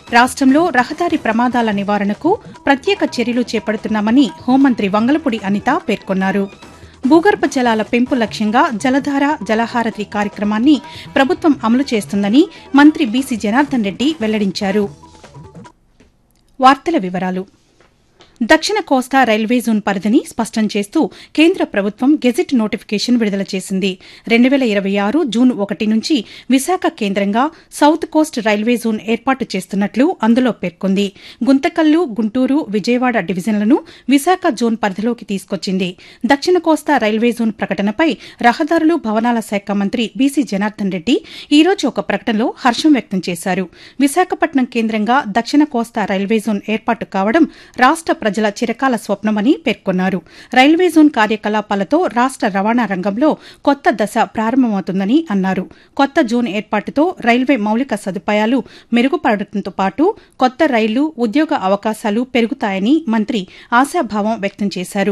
రాష్ట్రంలో రహదారి ప్రమాదాల నివారణకు ప్రత్యేక చర్యలు చేపడుతున్నామని హోంమంత్రి వంగలపూడి అనిత పేర్కొన్నారు భూగర్భ జలాల పెంపు లక్ష్యంగా జలధార జలహారతి కార్యక్రమాన్ని ప్రభుత్వం అమలు చేస్తుందని మంత్రి బీసీ జనార్దన్ రెడ్డి వెల్లడించారు వార్తల వివరాలు దక్షిణ కోస్తా రైల్వే జోన్ పరిధిని స్పష్టం చేస్తూ కేంద్ర ప్రభుత్వం గెజిట్ నోటిఫికేషన్ విడుదల చేసింది రెండు వేల ఇరవై ఆరు జూన్ ఒకటి నుంచి విశాఖ కేంద్రంగా సౌత్ కోస్ట్ రైల్వే జోన్ ఏర్పాటు చేస్తున్నట్లు అందులో పేర్కొంది గుంతకల్లు గుంటూరు విజయవాడ డివిజన్లను విశాఖ జోన్ పరిధిలోకి తీసుకొచ్చింది దక్షిణ కోస్తా రైల్వే జోన్ ప్రకటనపై రహదారులు భవనాల శాఖ మంత్రి బీసీ జనార్దన్ రెడ్డి ఈ రోజు ఒక ప్రకటనలో హర్షం వ్యక్తం చేశారు విశాఖపట్నం కేంద్రంగా దక్షిణ కోస్తా రైల్వే జోన్ ఏర్పాటు కావడం రాష్ట ప్రజల చిరకాల స్వప్నమని పేర్కొన్నారు రైల్వే జోన్ కార్యకలాపాలతో రాష్ట రవాణా రంగంలో కొత్త దశ ప్రారంభమవుతుందని అన్నారు కొత్త జోన్ ఏర్పాటుతో రైల్వే మౌలిక సదుపాయాలు మెరుగుపడటంతో పాటు కొత్త రైళ్లు ఉద్యోగ అవకాశాలు పెరుగుతాయని మంత్రి ఆశాభావం వ్యక్తం చేశారు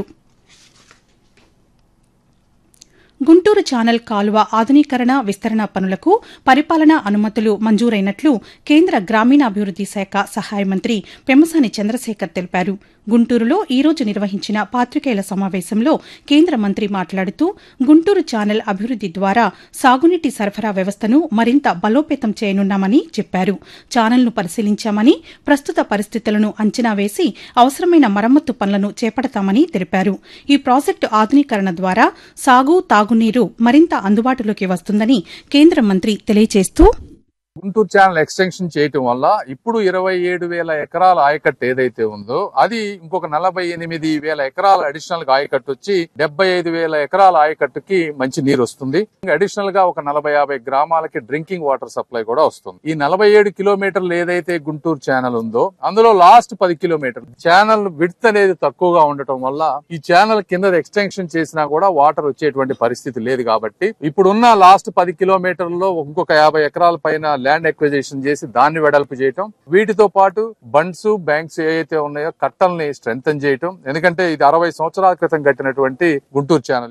గుంటూరు ఛానల్ కాలువ ఆధునీకరణ విస్తరణ పనులకు పరిపాలనా అనుమతులు మంజూరైనట్లు కేంద్ర గ్రామీణాభివృద్ది శాఖ సహాయ మంత్రి పెమ్మసాని చంద్రశేఖర్ తెలిపారు గుంటూరులో ఈ రోజు నిర్వహించిన పాతికేయుల సమావేశంలో కేంద్ర మంత్రి మాట్లాడుతూ గుంటూరు ఛానల్ అభివృద్ది ద్వారా సాగునీటి సరఫరా వ్యవస్థను మరింత బలోపేతం చేయనున్నామని చెప్పారు ఛానల్ను పరిశీలించామని ప్రస్తుత పరిస్థితులను అంచనా వేసి అవసరమైన మరమ్మతు పనులను చేపడతామని తెలిపారు ఈ ప్రాజెక్టు ఆధునీకరణ ద్వారా సాగు తాగునీరు మరింత అందుబాటులోకి వస్తుందని కేంద్ర మంత్రి తెలియజేస్తూ గుంటూరు ఛానల్ ఎక్స్టెన్షన్ చేయటం వల్ల ఇప్పుడు ఇరవై ఏడు వేల ఎకరాల ఆయకట్టు ఏదైతే ఉందో అది ఇంకొక నలభై ఎనిమిది వేల ఎకరాల అడిషనల్ గా ఆయకట్టు వచ్చి డెబ్బై ఐదు వేల ఎకరాల ఆయకట్టుకి మంచి నీరు వస్తుంది అడిషనల్ గా ఒక నలభై యాభై గ్రామాలకి డ్రింకింగ్ వాటర్ సప్లై కూడా వస్తుంది ఈ నలభై ఏడు కిలోమీటర్లు ఏదైతే గుంటూరు ఛానల్ ఉందో అందులో లాస్ట్ పది కిలోమీటర్లు ఛానల్ విడ్త్ అనేది తక్కువగా ఉండటం వల్ల ఈ ఛానల్ కింద ఎక్స్టెన్షన్ చేసినా కూడా వాటర్ వచ్చేటువంటి పరిస్థితి లేదు కాబట్టి ఇప్పుడున్న లాస్ట్ పది కిలోమీటర్లలో ఇంకొక యాభై ఎకరాల పైన ల్యాండ్ ఎక్విజిషన్ చేసి దాన్ని వెడల్పు చేయటం వీటితో పాటు బండ్స్ బ్యాంక్స్ ఏవైతే ఉన్నాయో కట్టల్ని స్ట్రెంగ్ చేయటం ఎందుకంటే ఇది అరవై సంవత్సరాల క్రితం కట్టినటువంటి గుంటూరు ఛానల్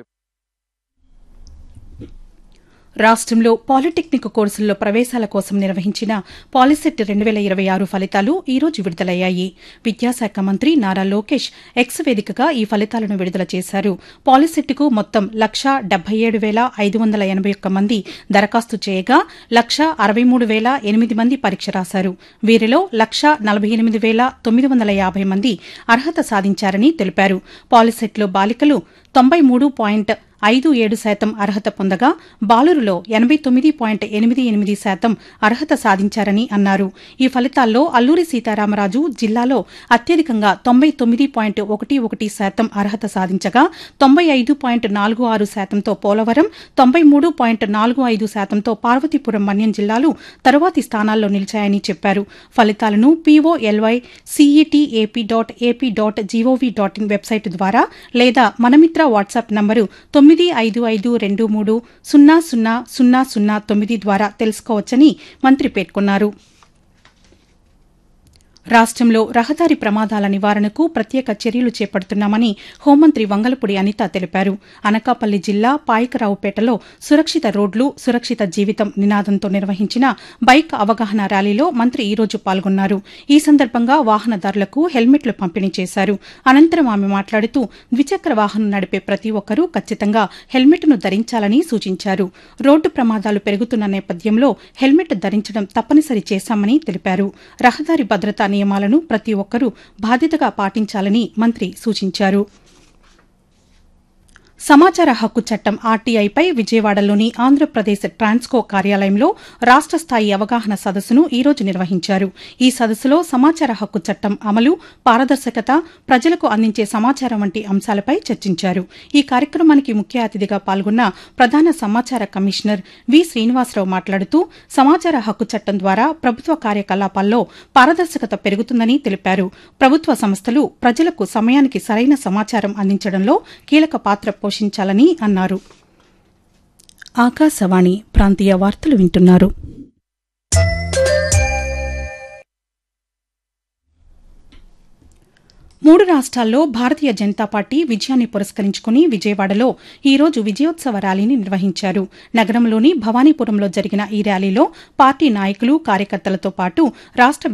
రాష్ట్రంలో పాలిటెక్నిక్ కోర్సుల్లో ప్రవేశాల కోసం నిర్వహించిన పాలిసెట్ రెండు వేల ఇరవై ఆరు ఫలితాలు ఈ రోజు విడుదలయ్యాయి విద్యాశాఖ మంత్రి నారా లోకేష్ ఎక్స్ వేదికగా ఈ ఫలితాలను విడుదల చేశారు పాలిసెట్కు మొత్తం లక్ష డెబ్బై ఏడు వేల ఐదు వందల ఎనభై ఒక్క మంది దరఖాస్తు చేయగా లక్ష అరవై మూడు వేల ఎనిమిది మంది పరీక్ష రాశారు వీరిలో లక్ష నలభై ఎనిమిది వేల తొమ్మిది వందల యాభై మంది అర్హత సాధించారని తెలిపారు పాలిసెట్లో బాలికలు తొంభై మూడు పాయింట్ ఐదు ఏడు శాతం అర్హత పొందగా బాలురులో ఎనబై తొమ్మిది పాయింట్ ఎనిమిది ఎనిమిది శాతం అర్హత సాధించారని అన్నారు ఈ ఫలితాల్లో అల్లూరి సీతారామరాజు జిల్లాలో అత్యధికంగా తొంభై తొమ్మిది పాయింట్ ఒకటి ఒకటి శాతం అర్హత సాధించగా తొంభై ఐదు పాయింట్ నాలుగు ఆరు శాతంతో పోలవరం తొంభై మూడు పాయింట్ నాలుగు ఐదు శాతంతో పార్వతీపురం మన్యం జిల్లాలు తరువాతి స్థానాల్లో నిలిచాయని చెప్పారు ఫలితాలను poly CET AP dot AP dot gov dot in website ద్వారా లేదా మనమిత్ర వాట్సాప్ నంబరు తొమ్మిది ఐదు ఐదు రెండు మూడు సున్నా సున్నా సున్నా సున్నా తొమ్మిది ద్వారా తెలుసుకోవచ్చని మంత్రి పేర్కొన్నారు రాష్ట్రంలో రహదారి ప్రమాదాల నివారణకు ప్రత్యేక చర్యలు చేపడుతున్నామని హోంమంత్రి వంగలపూడి అనిత తెలిపారు అనకాపల్లి జిల్లా పాయకరావుపేటలో సురక్షిత రోడ్లు సురక్షిత జీవితం నినాదంతో నిర్వహించిన బైక్ అవగాహన ర్యాలీలో మంత్రి ఈ రోజు పాల్గొన్నారు ఈ సందర్భంగా వాహనదారులకు హెల్మెట్లు పంపిణీ చేశారు అనంతరం ఆమె మాట్లాడుతూ ద్విచక్ర వాహనం నడిపే ప్రతి ఒక్కరూ ఖచ్చితంగా హెల్మెట్ను ధరించాలని సూచించారు రోడ్డు ప్రమాదాలు పెరుగుతున్న నేపథ్యంలో హెల్మెట్ ధరించడం తప్పనిసరి చేశామని తెలిపారు రహదారి భద్రతా నియమాలను ప్రతి ఒక్కరూ బాధ్యతగా పాటించాలని మంత్రి సూచించారు సమాచార హక్కు చట్టం ఆర్టీఐపై విజయవాడలోని ఆంధ్రప్రదేశ్ ట్రాన్స్కో కార్యాలయంలో రాష్ట స్థాయి అవగాహన సదస్సును ఈ రోజు నిర్వహించారు ఈ సదస్సులో సమాచార హక్కు చట్టం అమలు పారదర్శకత ప్రజలకు అందించే సమాచారం వంటి అంశాలపై చర్చించారు ఈ కార్యక్రమానికి ముఖ్య అతిథిగా పాల్గొన్న ప్రధాన సమాచార కమిషనర్ వి శ్రీనివాసరావు మాట్లాడుతూ సమాచార హక్కు చట్టం ద్వారా ప్రభుత్వ కార్యకలాపాల్లో పారదర్శకత పెరుగుతుందని తెలిపారు ప్రభుత్వ సంస్థలు ప్రజలకు సమయానికి సరైన సమాచారం అందించడంలో కీలక పాత్ర పోషించాలని అన్నారు ఆకాశవాణి ప్రాంతీయ వార్తలు వింటున్నారు మూడు రాష్ట్రాల్లో భారతీయ జనతా పార్టీ విజయాన్ని పురస్కరించుకుని విజయవాడలో ఈ రోజు విజయోత్సవ ర్యాలీని నిర్వహించారు నగరంలోని భవానీపురంలో జరిగిన ఈ ర్యాలీలో పార్టీ నాయకులు కార్యకర్తలతో పాటు రాష్ట